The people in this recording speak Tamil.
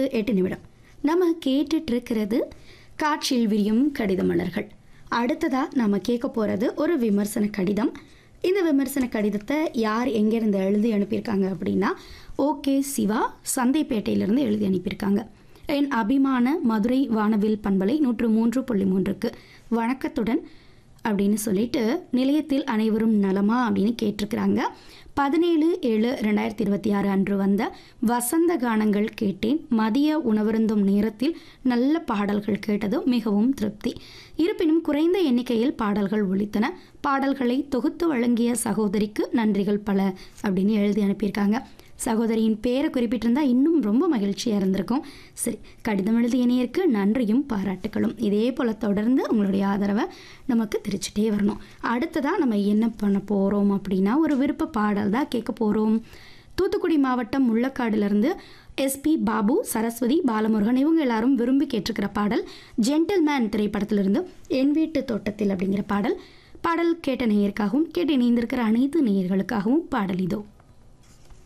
எட்டு நிமிடம் நம்ம கேட்டுட்டு இருக்கிறது காற்றில் விரியும் கடித மலர்கள் அடுத்ததா நம்ம கேட்க போகிறது ஒரு விமர்சன கடிதம் இந்த விமர்சன கடிதத்தை யார் எங்கேருந்து எழுதி அனுப்பியிருக்காங்க அப்படின்னா ஓகே சிவா சந்தைப்பேட்டையிலிருந்து எழுதி அனுப்பியிருக்காங்க என் அபிமான மதுரை வானவில் பண்பலை நூற்று மூன்று புள்ளி மூன்றுக்கு வணக்கத்துடன் அப்படின்னு சொல்லிட்டு நிலையத்தில் அனைவரும் நலமா அப்படின்னு கேட்டிருக்கிறாங்க பதினேழு ஏழு ரெண்டாயிரத்தி இருபத்தி ஆறு அன்று வந்த வசந்த கானங்கள் கேட்டேன் மதிய உணவருந்தும் நேரத்தில் நல்ல பாடல்கள் கேட்டது மிகவும் திருப்தி இருப்பினும் குறைந்த எண்ணிக்கையில் பாடல்கள் ஒலித்தன பாடல்களை தொகுத்து வழங்கிய சகோதரிக்கு நன்றிகள் பல அப்படின்னு எழுதி அனுப்பியிருக்காங்க சகோதரியின் பேரை குறிப்பிட்டிருந்தா இன்னும் ரொம்ப மகிழ்ச்சியாக இருந்திருக்கும் சரி கடிதம் எழுதிய நேருக்கு நன்றியும் பாராட்டுகளும் இதே போல் தொடர்ந்து உங்களுடைய ஆதரவை நமக்கு தெரிச்சுட்டே வரணும் அடுத்ததாக நம்ம என்ன பண்ண போகிறோம் அப்படின்னா ஒரு விருப்ப பாடல் தான் கேட்க போகிறோம் தூத்துக்குடி மாவட்டம் முள்ளக்காடுலேருந்து எஸ்பி பாபு சரஸ்வதி பாலமுருகன் இவங்க எல்லாரும் விரும்பி கேட்டிருக்கிற பாடல் ஜென்டில்மேன் திரைப்படத்திலிருந்து என் வீட்டு தோட்டத்தில் அப்படிங்கிற பாடல் பாடல் கேட்ட நேயருக்காகவும் கேட்டு இணைந்திருக்கிற அனைத்து நேயர்களுக்காகவும் பாடல் இதோ